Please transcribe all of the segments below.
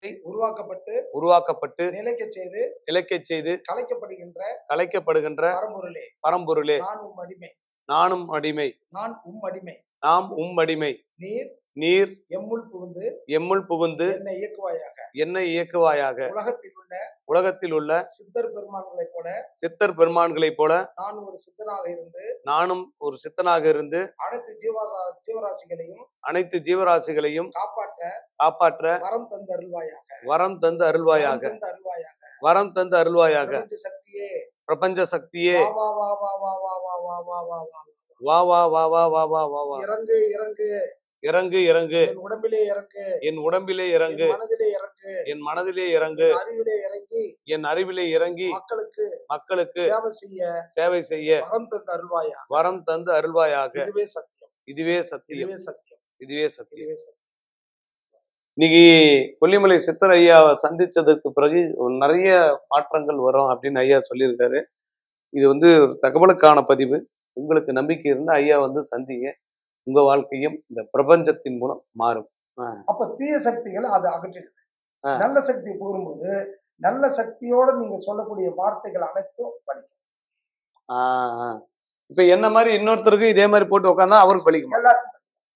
உருவாக்கப்பட்டு உருவாக்கப்பட்டு நிலைக்கச் செய்து நிலைக்கச் செய்து கலைக்கப்படுகின்ற கலைக்கப்படுகின்ற பரம்பொருளே பரம்பொருளே நான் உம் அடிமை நானும் அடிமை நான் உம் அடிமை நாம் உம் அடிமை நீர் நீர் எம்முள் புகுந்து எம்முள் புகுந்து என்னை இயக்குவாயாக என்னை இயக்குவாயாக உலகத்தில் உள்ள உலகத்தில் உள்ள சித்தர் பெருமான்களைப் போல சித்தர் பெருமான்களைப் போல நான் ஒரு சித்தனாக இருந்து நானும் ஒரு சித்தனாக இருந்து அனைத்து ஜீவா ஜீவராசிகளையும் அனைத்து ஜீவராசிகளையும் காப்பாற்ற காப்பாற்ற வரம் தந்து அருள்வாயாக வரம் தந்து அருள்வாயாக வரம் தந்து அருள்வாயாக வரம் தந்து அருள்வாயாக பிரபஞ்ச சக்தியே பிரபஞ்ச சக்தியே வா வா வா வா வா வா வா வா வா வா வா வா வா வா வா வா வா வா வா இறங்கு இறங்கு இறங்கு இறங்கு என் உடம்பிலே இறங்கு என் உடம்பிலே இறங்கு என் மனதிலே இறங்கு என் மனதிலே இறங்கு என் அறிவிலே இறங்கி என் அறிவிலே இறங்கி மக்களுக்கு மக்களுக்கு சேவை செய்ய சேவை செய்ய வரம் தந்து அருள்வாயா வரம் தந்து அருள்வாயாக இதுவே சத்தியம் இதுவே சத்தியம் இதுவே சத்தியம் இதுவே சத்தியம் இதுவே சத்தியம் இன்னைக்கு கொல்லிமலை சித்தர் ஐயாவை சந்திச்சதுக்கு பிறகு ஒரு நிறைய மாற்றங்கள் வரும் அப்படின்னு ஐயா சொல்லியிருக்காரு இது வந்து ஒரு தகவலுக்கான பதிவு உங்களுக்கு நம்பிக்கை இருந்தா ஐயா வந்து சந்திங்க உங்க வாழ்க்கையும் இந்த பிரபஞ்சத்தின் மூலம் மாறும் அப்ப தீய சக்திகளை அது அகற்றிடுது ஆ. நல்ல சக்தி கூறும்போது நல்ல சக்தியோட நீங்க சொல்லக்கூடிய வார்த்தைகள் அனைத்தும் படிக்கும் ஆஹ் ஆஹ். இப்ப என்ன மாதிரி இன்னொருத்தருக்கு இதே மாதிரி போட்டு உட்காந்தா அவருக்கு பலிக்குமா எல்லாருக்கும்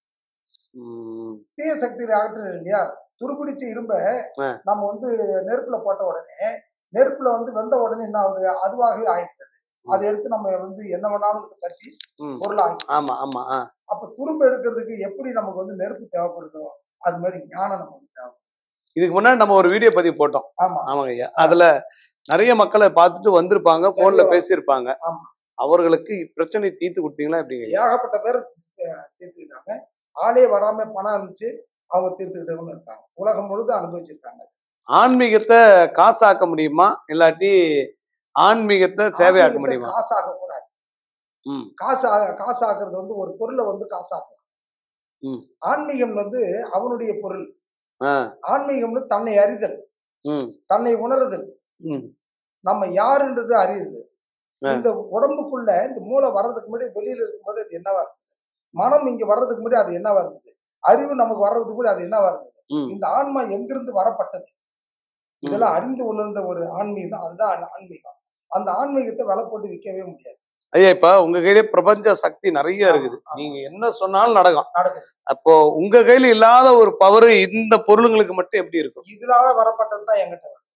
உம் தீய சக்திகளை அகற்றுறது இல்லையா துருப்பிடிச்ச இரும்ப ஆ. நம்ம வந்து நெருப்புல போட்ட உடனே நெருப்புல வந்து வெந்த உடனே என்ன ஆகுது அதுவாகவே ஆயிடுது அதை எடுத்து நம்ம வந்து என்ன வேணாலும் கட்டி உம். பொருள் ஆகி ஆமா ஆமா ஆஹ் அப்ப துரும்பு எடுக்கிறதுக்கு எப்படி நமக்கு வந்து நெருப்பு தேவைப்படுதோ அது மாதிரி ஞானம் நமக்கு தேவை இதுக்கு முன்னாடி நம்ம ஒரு வீடியோ பதிவு போட்டோம் ஆமா ஆமாங்க ஐயா அதுல நிறைய மக்களை பார்த்துட்டு வந்திருப்பாங்க போன்ல நிறைய. பேசியிருப்பாங்க ஆமா. அவர்களுக்கு பிரச்சனை தீர்த்து கொடுத்தீங்களா எப்படிங்க ஐயா? ஏகப்பட்ட பேர் தீ- தீர்த்துக்கிட்டாங்க ஆளே வராம பணம் அனுப்பிச்சு அவங்க தீர்த்துக்கிட்டவங்க இருக்காங்க உலகம் முழுதும் அனுபவிச்சிருக்காங்க ஆன்மீகத்தை காசாக்க முடியுமா இல்லாட்டி ஆன்மீகத்தை சேவையாக்க ஆன்மீகத்தை முடியுமா காசாக்க கூடாது ம் காசு ஆ- காசாக்குறது வந்து ஒரு பொருளை வந்து காசாக்கலாம் ம். ஆன்மீகம் வந்து அவனுடைய பொருள் ஆ ஆன்மீகம்னு தன்னை அறிதல் ம் தன்னை உணருதல் ம் நம்ம யாருன்றது அறியுது ஆ. இந்த உடம்புக்குள்ள இந்த மூளை வர்றதுக்கு முன்னாடி வெளியில இருக்கும்போது அது என்னவா இருந்தது மனம் இங்க வர்றதுக்கு முன்னாடி அது என்னவா இருந்தது அறிவு நமக்கு வர்றதுக்கு முன்னாடி அது என்னவா இருந்தது ம் இந்த ஆன்மா எங்கிருந்து வரப்பட்டது இதெல்லாம் அறிந்து உணர்ந்த ஒரு ஆன்மீகம் அதுதான் ஆன்- ஆன்மீகம் அந்த ஆன்மீகத்தை விலை போட்டு விற்கவே முடியாது ஐயா இப்ப உங்க கையில பிரபஞ்ச சக்தி நிறைய இருக்குது ஆமா, ஆமா. நீங்க என்ன சொன்னாலும் நடக்கும் நடக்குது அப்போ உங்க கையில இல்லாத ஒரு பவர் இந்த பொருளுங்களுக்கு மட்டும் எப்படி இருக்கும் இதனால வரப்பட்டது தான் எங்கிட்ட வருது.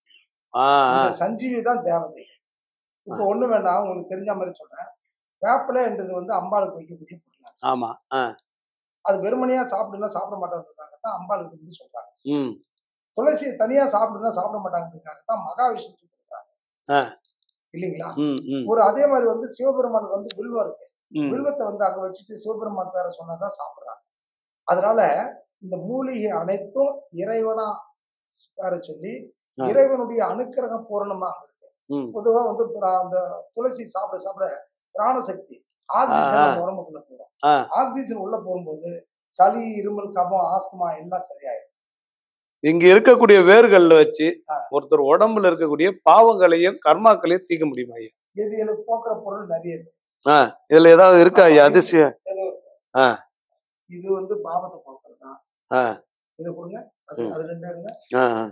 ஆ ஆ, இந்த சஞ்சீவி தான் தேவதை இப்போ ஒண்ணு வேண்டாம் உங்களுக்கு தெரிஞ்ச மாதிரி சொல்றேன் வேப்பிலை என்றது வந்து அம்பாளுக்கு வைக்கக்கூடிய பொருள் ஆமா ஆ அது வெறுமனையா சாப்பிடுனா சாப்பிட மாட்டாங்கிறதுக்காக தான் அம்பாளுக்கு வந்து சொல்றாங்க ம் துளசி தனியா சாப்பிடுனா சாப்பிட மாட்டாங்கிறதுக்காக தான் மகாவிஷ்ணுக்கு கொடுக்குறாங்க ஆ. இல்லைங்களா ம் ம் ஒரு அதே மாதிரி வந்து சிவபெருமானுக்கு வந்து வில்வம் இருக்கு ம் வில்வத்தை வந்து அங்க வச்சுட்டு சிவபெருமான் பேரை சொன்னாதான் சாப்பிடுறாங்க அதனால இந்த மூலிகை அனைத்தும் இறைவனா பேரை சொல்லி ஆ. இறைவனுடைய அனுக்கிரகம் பூரணமாக இருக்கு ம் பொதுவா வந்து பிர- அந்த துளசி சாப்பிட சாப்பிட பிராணசக்தி ஆக்சிஜன் ஆ. நம்ம உடம்புக்குள்ள போகும் ஆ. ஆக்சிஜன் உள்ள போகும்போது சளி இருமல் கபம் ஆஸ்துமா எல்லாம் சரியாயிடும் இங்க இருக்கக்கூடிய வேர்கள்ல வச்சு ஆ. ஒருத்தர் உடம்புல இருக்கக்கூடிய பாவங்களையும் கர்மாக்களையும் தீர்க்க முடியுமா ஐயா இது எனக்கு போக்குற பொருள் நிறைய இருக்கு இதுல ஏதாவது இருக்கா ஐயா அதிசயம் ஏதோ இருக்கு. ஆ. இது வந்து பாவத்தை போக்குறது தான் ஆ. இது கொடுங்க அது ம். அது ரெண்டு எடுங்க ஆ ஆ.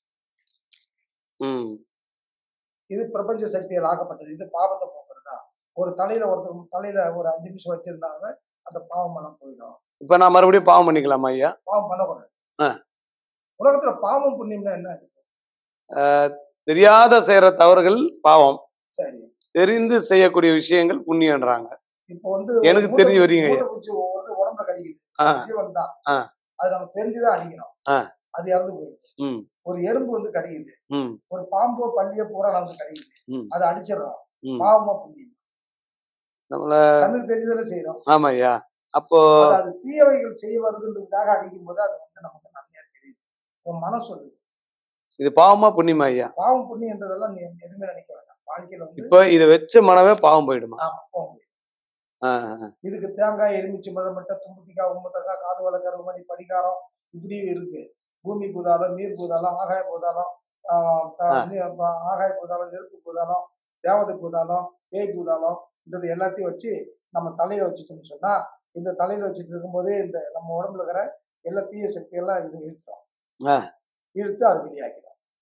ம் இது பிரபஞ்ச சக்தியால் ஆக்கப்பட்டது இது பாவத்தை போக்குறது தான் ஒரு தலையில ஒருத்தர் தலையில ஒரு அஞ்சு நிமிஷம் வச்சிருந்தாங்க அந்த பாவம் எல்லாம் போயிடும் இப்ப நான் மறுபடியும் பாவம் பண்ணிக்கலாமா ஐயா பாவம் பண்ணக்கூடாது ஆ. உலகத்துல பாவம் புண்ணியம்னா என்ன இருக்கு தெரியாத செய்யற தவறுகள் பாவம் சரி தெரிந்து செய்யக்கூடிய விஷயங்கள் புண்ணியன்றாங்க இப்போ வந்து எனக்கு மூட்டை தெரிஞ்சு பூச்சி- வரீங்க ஐயா. மூட்டை பூச்சி ஒவ்வொரு உடம்புல கடிக்குது ஆ ஜீவன் தான் ஆ. அது நம்ம தெரிஞ்சுதான் அடிக்கிறோம் ஆ. அது இறந்து போயிடுது ம் ஒரு எறும்பு வந்து கடிக்குது ம் ஒரு பாம்போ பள்ளியோ பூரா வந்து கடிக்குது ம். அதை அடிச்சிடுறோம் ம் பாவமா புண்ணியம் நம்மள கண்ணுக்கு தெரிஞ்சதானே செய்யறோம் ஆமா ஐயா அப்போ அது அது தீயவைகள் செய்ய வருதுன்றதுக்காக அடிக்கும் போது அது வந்து நமக்கு நன்மையா தெரியுது உன் மனம் சொல்லுது இது பாவமா புண்ணியமா ஐயா பாவம் புண்ணியன்றதெல்லாம் நீ எதுவுமே நினைக்க வேண்டாம் வாழ்க்கையில வந்து இப்ப இதை வச்ச மனவே பாவம் போயிடுமா ஆமா போக முடியும் ஆ, ஆ. இதுக்கு தேங்காய் எலுமிச்சி மழை மட்டை தும்புத்திக்காய் உம்மத்தக்காய் காது வளர்க்கற மாதிரி படிகாரம் இப்படியும் இருக்கு பூமி பூதாளம் நீர் பூதாளம் ஆகாய பூதாளம் ஆஹ் த- ஆ. நீ- அப்ப ஆகாய பூதாளம் நெருப்பு பூதாளம் தேவதை பூதாளம் பேய் பூதாளம் இந்த எல்லாத்தையும் வச்சு நம்ம தலையில வச்சுட்டோம்னு சொன்னா இந்த தலையில வச்சுட்டு இருக்கும்போதே இந்த நம்ம உடம்புல இருக்கிற எல்லா தீய சக்தி எல்லாம் இது இழுத்துரும் ஆ. இழுத்து அது வெளியாக்கிடும்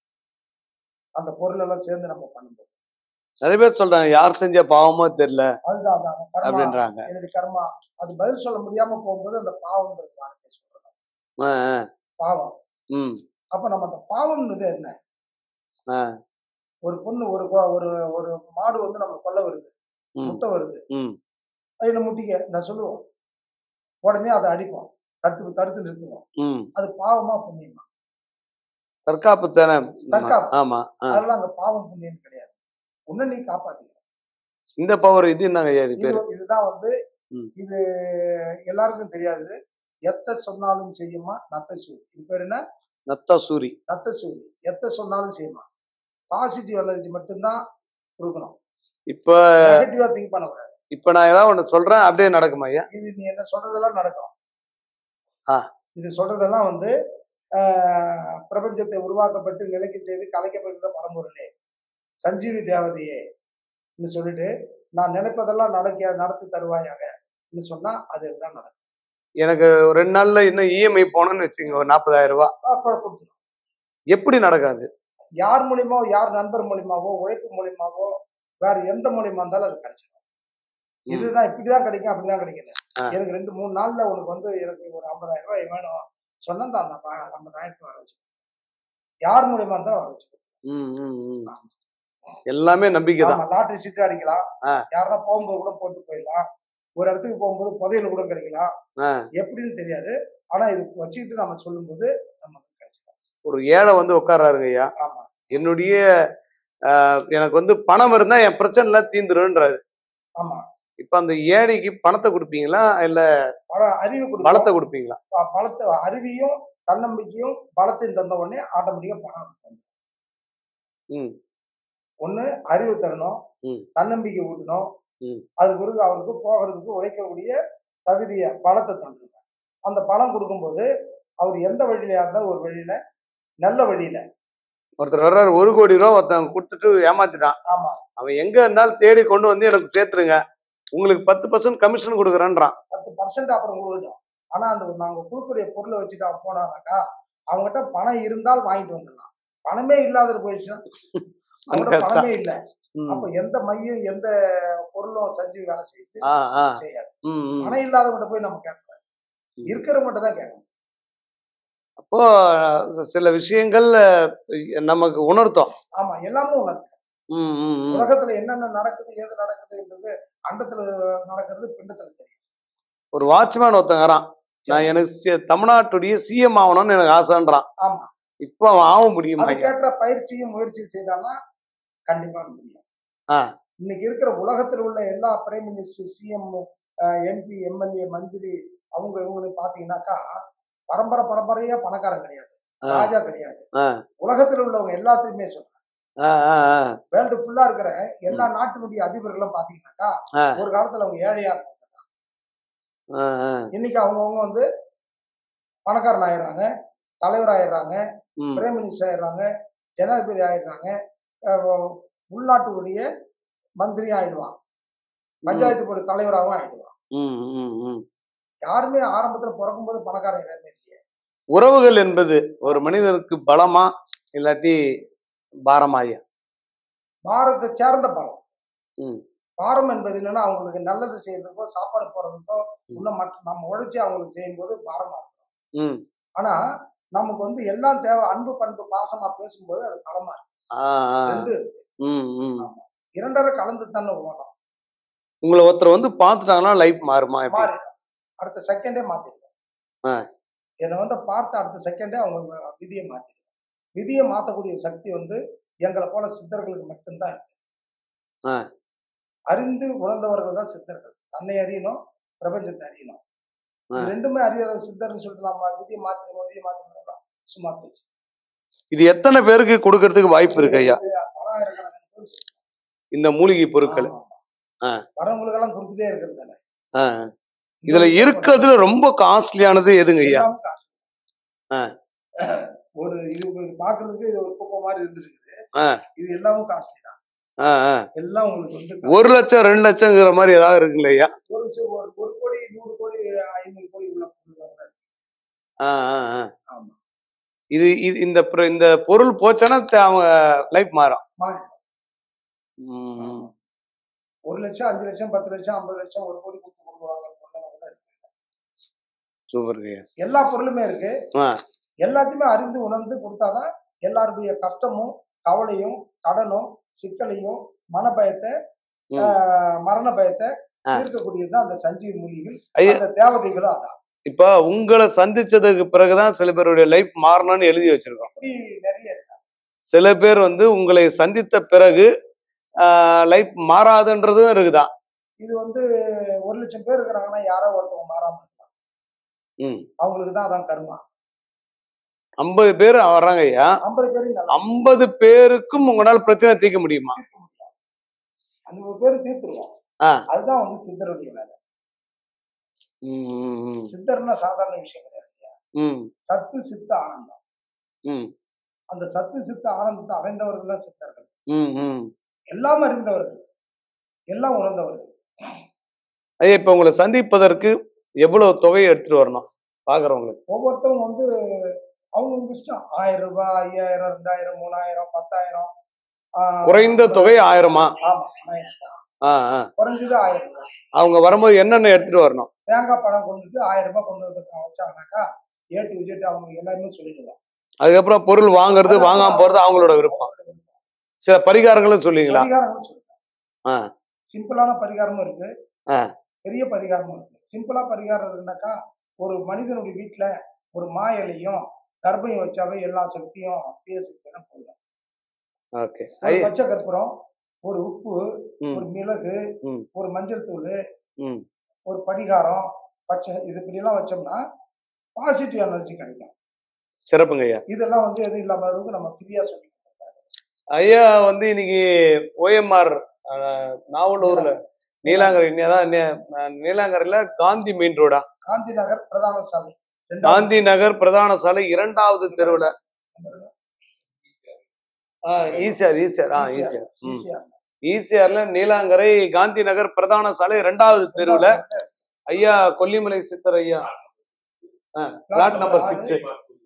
அந்த பொருள் எல்லாம் சேர்ந்து நம்ம பண்ணும்போது நிறைய பேர் சொல்றாங்க யார் செஞ்ச பாவமோ தெரியல அதுதான் அதான் கர்மா அப்படின்றாங்க என்னுடைய கர்மா அது பதில் சொல்ல முடியாம போகும்போது அந்த பாவம்ன்ற வார்த்தையை சொல்றோம் ஆ, ஆ, பாவம் ம் அப்ப நம்ம அந்த பாவம்ன்றது என்ன ஆ, ஒரு பொண்ணு ஒரு கொ- ஒரு ஒரு மாடு வந்து நம்ம கொல்ல வருது ம், முட்டை வருது ம், அதுல முட்டிக்க நான் சொல்லுவோம் உடனே அதை அடிப்போம் தட்டு தடுத்து நிறுத்துவோம் ம். அது பாவமா புண்ணியமா தற்காப்பு தானே தற்காப்பு. ஆமா ஆ. அதெல்லாம் அங்க பாவம் புண்ணியம் கிடையாது உன்னை நீ காப்பாத்திக்க இந்த பவர் இது என்னங்க ஐயா இது இது பேரு இதுதான் வந்து ம். இது எல்லாருக்கும் தெரியாது எத்த சொன்னாலும் செய்யுமா நத்த சூரி இது பேர் என்ன நத்த சூரி நத்த சூரி எத்த சொன்னாலும் செய்யுமா பாசிட்டிவ் எனர்ஜி மட்டும்தான் கொடுக்கணும் இப்ப நெகட்டிவா திங்க் பண்ணக்கூடாது இப்ப நான் ஏதாவது ஒண்ணு சொல்றேன் அப்படியே நடக்குமா ஐயா இது நீ என்ன சொல்றதெல்லாம் நடக்கும் ஆ. இது சொல்றதெல்லாம் வந்து ஆஹ், பிரபஞ்சத்தை உருவாக்கப்பட்டு நிலைக்க செய்து கலைக்கப்படுகிற பரம்பொருளே சஞ்சீவி தேவதையே ன்னு சொல்லிட்டு நான் நினைப்பதெல்லாம் நடக்க நடத்தி தருவாயாக சொன்னா அது எல்லாம் நடக்கும் எனக்கு ஒரு ரெண்டு நாள்ல இன்னும் இஎம்ஐ போனோம்னு வச்சுங்க ஒரு நாற்பதாயிரம் ரூபாய் அப்ப கொடுத்துரும் எப்படி நடக்காது யார் மூலியமோ யார் நண்பர் மூலியமாவோ உழைப்பு மூலியமாவோ வேற எந்த மூலியமா இருந்தாலும் அது கிடைச்சிடும் ம். இதுதான் இப்படிதான் கிடைக்கும் அப்படிதான் கிடைக்கல ஆ. எனக்கு ரெண்டு மூணு நாள்ல உனக்கு வந்து எனக்கு ஒரு ஐம்பதாயிரம் ரூபாய் வேணும் சொன்னா தான் அந்த ப- ஐம்பதாயிரத்துக்கு வர வச்சு யார் மூலியமா இருந்தாலும் வர வச்சு ம், ம், ம். எல்லாமே நம்பிக்கை தான் ஆமா லாட்டரி சீட்டு அடிக்கலாம் ஆ. யாருன்னா போகும்போது கூட போட்டு போயிடலாம் ஒரு இடத்துக்கு போகும்போது புதையல் கூட கிடைக்கலாம் ஆ. எப்படின்னு தெரியாது ஆனா இது வச்சுக்கிட்டு நம்ம சொல்லும்போது நமக்கு கிடைச்சிடும் ஒரு ஏழை வந்து உட்கார்றாருங்க ஐயா ஆமா என்னுடைய ஆஹ், எனக்கு வந்து பணம் இருந்தா என் பிரச்சனை எல்லாம் தீந்துருன்றாரு ஆமா இப்ப அந்த ஏழைக்கு பணத்தை கொடுப்பீங்களா இல்ல பல அறிவு கொடுக்கும் பலத்தை கொடுப்பீங்களா ப- பலத்தை அறிவியும் தன்னம்பிக்கையும் பலத்தையும் தந்த உடனே ஆட்டோமேட்டிக்கா பணம் வந்துரும். ம் ஒண்ணு அறிவு தரணும் ம். தன்னம்பிக்கை ஊட்டணும் ம். அது பிறகு அவருக்கு போகிறதுக்கு உழைக்கக்கூடிய தகுதியை பலத்தை தந்துருங்க அந்த பலம் கொடுக்கும்போது அவர் எந்த வழியில இருந்தாலும் ஒரு வழியில நல்ல வழியில ஒருத்தர் வர்றாரு ஒரு கோடி ரூபா ஒருத்தன் கொடுத்துட்டு ஏமாத்திட்டான் ஆமா அவன் எங்க இருந்தாலும் தேடி கொண்டு வந்து எனக்கு சேர்த்துருங்க உங்களுக்கு பத்து பர்சன்ட் கமிஷன் கொடுக்குறேன்றான் பத்து பர்சன்ட் அப்புறம் கொடுக்கட்டும் ஆனா அந்த நாங்க கொடுக்கக்கூடிய பொருளை வச்சுட்டு அவன் போனானாக்கா அவங்ககிட்ட பணம் இருந்தால் வாங்கிட்டு வந்துடலாம் பணமே இல்லாத போயிடுச்சுன்னா அவங்ககிட்ட கஷ்டம். பணமே இல்லை ம். அப்ப எந்த மையம் எந்த பொருளும் செஞ்சு வேலை செய்யுது ஆ, ஆ. செய்யாது ம், ம். பணம் இல்லாதவங்கிட்ட போய் நம்ம கேட்கக்கூடாது ம். இருக்கிறவங்கிட்ட தான் கேட்கணும் அப்போ சில விஷயங்கள் அஹ், நமக்கு உணர்த்தோம் ஆமா எல்லாமே உணர்த்து ம், ம், ம். உலகத்துல என்னென்ன நடக்குது ஏது நடக்குதுன்றது அண்டத்துல நடக்கிறது பிண்டத்துல தெரியும் ஒரு வாட்ச்மேன் ஒருத்தன் வரான் நான் எனக்கு சி- தமிழ்நாட்டுடைய சிஎம் ஆகணும்னு எனக்கு ஆசைன்றான் ஆமா இப்போ அவன் ஆக முடியுமா அதுக்கேற்ற பயிற்சியும் முயற்சியும் செய்தான்னா கண்டிப்பா முடியும் ஆ. இன்னைக்கு இருக்கிற உலகத்தில் உள்ள எல்லா prime minister CM MP MLA மந்திரி அவங்க இவங்களையும் பாத்தீங்கன்னாக்கா பரம்பரை பரம்பரையா பணக்காரன் கிடையாது ஆ. ராஜா கிடையாது ஆ. உலகத்தில் உள்ளவங்க எல்லாத்தையுமே சொல்றேன் ஆ, ஆ, ஆ. வேர்ல்டு ஃபுல்லா இருக்கிற எல்லா நாட்டினுடைய அதிபர்களும் பாத்தீங்கன்னாக்கா ஆ. ஒரு காலத்துல அவங்க ஏழையா இருந்தாங்க ஆ, ஆ. இன்னைக்கு அவங்கவுங்க வந்து பணக்காரன் ஆயிடுறாங்க தலைவர் ஆயிடுறாங்க ம், பிரைம் மினிஸ்டர் ஆயிடுறாங்க ஜனாதிபதி ஆயிடுறாங்க அஹ் உள்நாட்டுடைய மந்திரி ஆயிடுவான் பஞ்சாயத்து போர்டு தலைவராகவும் ஆயிடுவான் ம், ம், ம். யாருமே ஆரம்பத்துல பிறக்கும்போது பணக்காரன் யாருமே இல்லையே உறவுகள் என்பது ஒரு மனிதனுக்கு பலமா இல்லாட்டி பாரமாயா பாரத்தை சேர்ந்த பலம் ம். பாரம் என்பது என்னன்னா அவங்களுக்கு நல்லது செய்யறதுக்கோ சாப்பாடு போடுறதுக்கோ இன்னும் மற்ற நம்ம உழைச்சி அவங்களுக்கு செய்யும்போது பாரமா இருக்கும் ம். ஆனா நமக்கு வந்து எல்லாம் தேவை அன்பு பண்பு பாசமா பேசும்போது அது பலமா இருக்கு ஆ, ஆ. ரெண்டு இருக்கு. ம், ம். இரண்டரை கலந்து தானே உலகம் உங்களை ஒருத்தர் வந்து பார்த்துட்டாங்கன்னா லைஃப் மாறுமா எப்படி மாறிடும் அடுத்த செகண்டே மாத்திடுவோம் ஆ. என்னை வந்து பார்த்த அடுத்த செகண்டே அவங்க விதியை மாத்திடுவோம் விதியை மாத்தக்கூடிய சக்தி வந்து எங்களை போல சித்தர்களுக்கு மட்டும்தான் இருக்கு ஆ. அறிந்து உணர்ந்தவர்கள் தான் சித்தர்கள் தன்னை அறியணும் பிரபஞ்சத்தை அறியணும் இது ஆ. ரெண்டுமே அறியாத சித்தர்னு சொல்லிட்டு நம்ம விதியை மாத்திரணும் விதியை மாத்திரணும் சும்மா பேச்சு இது எத்தனை பேருக்கு கொடுக்கறதுக்கு வாய்ப்பு இருக்கு ஐயா இது பலாயிரக்கணக்கான பேர் இந்த மூலிகை பொருட்கள் ஆமா, ஆ. ஆமா. வரவங்களுக்கெல்லாம் கொடுத்துட்டே இருக்கிறது தானே ஆ. இதுல இருக்கிறதுல ரொம்ப காஸ்ட்லியானது எதுங்க ஐயா எல்லாமே காசு. ஆ. ஒரு இது இது பாக்குறதுக்கு இது ஒரு குப்பை மாதிரி இருந்துருக்குது ஆ. இது எல்லாமும் காஸ்ட்லி தான் ஆ, ஆ. எல்லாம் உங்களுக்கு வந்து காசு. ஒரு லட்சம் ரெண்டு லட்சங்கிற மாதிரி ஏதாவது இருக்குங்களா ஐயா ஒரு சி- ஒரு ஒரு கோடி நூறு கோடி ஐநூறு கோடி உள்ள பொருள் தான் கூட இருக்கு. ஆ, ஆ, ஆ. ஆமா இது இது இந்த பிர- இந்த பொருள் போச்சுன்னா த- அவங்க லைஃப் மாறும் மாறிடும் ம். ஒரு லட்சம் அஞ்சு லட்சம் பத்து லட்சம் ஐம்பது லட்சம் ஒரு கோடி கொடுத்து கொடுக்குறாங்க பொருளெல்லாம் கூட இருக்கு சூப்பருங்க ஐயா எல்லா பொருளுமே இருக்கு ஆ. எல்லாத்தையுமே அறிந்து உணர்ந்து கொடுத்தாதான் எல்லாருடைய கஷ்டமும் கவலையும் கடனும் சிக்கலையும் மனபயத்தை ம். ஆஹ், மரண பயத்தை ஆ. தீர்க்கக்கூடியதுதான் அந்த சஞ்சீவி மூலிகள் ஐயா அந்த தேவதைகளும் அதான் இப்ப உங்களை சந்திச்சதுக்கு பிறகுதான் சில பேருடைய லைஃப் மாறணும்னு எழுதி வச்சிருக்கோம் அப்படி நிறைய இருக்கு சில பேர் வந்து உங்களை சந்தித்த பிறகு லைஃப் மாறாதுன்றதும் இருக்குதான் இது வந்து ஒரு லட்சம் பேர் இருக்கிறாங்கன்னா யாரோ ஒருத்தவங்க மாறாம இருக்கலாம் ம். அவங்களுக்கு தான் அதான் கர்மா ஐம்பது பேர் வர்றாங்க ஐயா ஐம்பது பேரும் நல்லா ஐம்பது பேருக்கும் உங்களால பிரச்சனை தீர்க்க முடியுமா தீர்க்க முடியும் ஐம்பது பேர் தீர்த்துருவோம் ஆ. அதுதான் வந்து சித்தருடைய வேலை ம், ம், ம். சித்தர்னா சாதாரண விஷயம் கிடையாது ம், சத்து சித்த ஆனந்தம் ம், அந்த சத்து சித்த ஆனந்தத்தை அடைந்தவர்கள் தான் சித்தர்கள் ம், ம். எல்லாம் அறிந்தவர்கள் எல்லாம் உணர்ந்தவர்கள் ஐயா இப்ப உங்களை சந்திப்பதற்கு எவ்வளவு தொகையை எடுத்துட்டு வரணும் பாக்குறவங்களுக்கு ஒவ்வொருத்தவங்க வந்து அவங்கவுங்க இஷ்டம் ஆயிரம் ரூபாய் ஐயாயிரம் ரெண்டாயிரம் மூணாயிரம் பத்தாயிரம் ஆஹ், குறைந்த தொகை ஆயிரமா ஆமா ஆயிரம் ரூபாய். ஆ, ஆ. குறைஞ்சது ஆயிரம் ரூபாய் அவங்க வரும்போது என்னென்ன எடுத்துட்டு வரணும் தேங்காய் பழம் கொண்டுட்டு ஆயிரம் ரூபாய் கொண்டு வந்து வச்சாங்கனாக்கா ஏ டு விஜெட் அவங்க எல்லாருமே சொல்லிடுவோம் அதுக்கப்புறம் பொருள் வாங்குறது வாங்காம போறது அவங்களோட விருப்பம் சில பரிகாரங்களும் சொல்லுவீங்களா பரிகாரங்களும் சொல்லுங்க ஆ. சிம்பிளான பரிகாரமும் இருக்கு ஆ. பெரிய பரிகாரமும் இருக்கு சிம்பிளா பரிகாரம் இருக்குனாக்கா ஒரு மனிதனுடைய வீட்டுல ஒரு மா இலையும் தர்பையும் வச்சாவே எல்லா சக்தியும் தீய சக்தியெல்லாம் போயிடும் ஓகே ஒரு பச்சை கற்பூரம் ஒரு உப்பு ம். ஒரு மிளகு ம். ஒரு மஞ்சள் தூள் ம். ஒரு படிகாரம் பச்சை இது இப்படியெல்லாம் வச்சோம்னா பாசிட்டிவ் எனர்ஜி கிடைக்கும் சிறப்புங்க ஐயா இதெல்லாம் வந்து எதுவும் இல்லாம அளவுக்கு நம்ம ஃப்ரீயா சொல்லி ஐயா வந்து இன்னைக்கு ஓஎம்ஆர் நாவலூர்ல நீலாங்கரை அதான் நே- நீலாங்கரையில காந்தி மெயின் ரோடா காந்தி நகர் பிரதான சாலை ரெண்டாவது காந்தி நகர் பிரதான சாலை இரண்டாவது தெருவுல ஈசிஆர் ஈசிஆர் ஆ ஈசிஆர் ம். ஈஸியா ஈசிஆர்ல நீலாங்கரை காந்தி நகர் பிரதான சாலை இரண்டாவது தெருவுல ஐயா கொல்லிமலை சித்தர் ஐயா பிளாட் நம்பர் சிக்ஸ்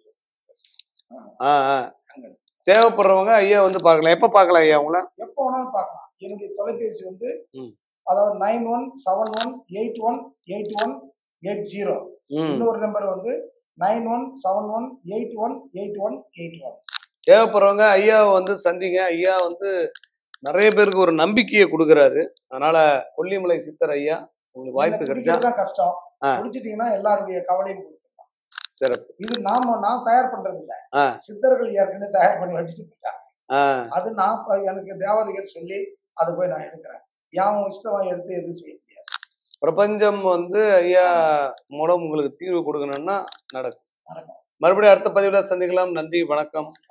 தேவைப்படுறவங்க ஐயா வந்து பார்க்கலாம் எப்ப பார்க்கலாம் ஐயா உங்களை எப்போ வேணாலும் பார்க்கலாம் என்னுடைய தொலைபேசி வந்து ம். அதாவது nine one seven one eight one eight one eight zero ம். இன்னொரு நம்பர் வந்து nine one seven one eight one eight one eight one தேவைப்படுறவங்க ஐயாவை வந்து சந்திங்க ஐயா வந்து நிறைய பேருக்கு ஒரு நம்பிக்கையை கொடுக்குறாரு அதனால கொல்லிமலை சித்தர் ஐயா உங்களுக்கு வாய்ப்பு கிடைச்சா தான் கஷ்டம் ஆ. குடிச்சிட்டீங்கன்னா எல்லாருடைய கவலையும் போயிடும் சிறப்பு இது நாம நான் தயார் பண்றது இல்ல ஆ. சித்தர்கள் ஏற்கனவே தயார் பண்ணி வச்சுட்டு போயிட்டாங்க ஆ, அது நான் இப்ப எனக்கு தேவதைகள் சொல்லி அது போய் நான் எடுக்கிறேன் யாவும் இஷ்டமா எடுத்து எதுவும் செய்ய முடியாது பிரபஞ்சம் வந்து ஐயா மூலம் உங்களுக்கு தீர்வு கொடுக்கணும்னா நடக்கும் நடக்கும் மறுபடியும் அடுத்த பதிவுல சந்திக்கலாம் நன்றி வணக்கம்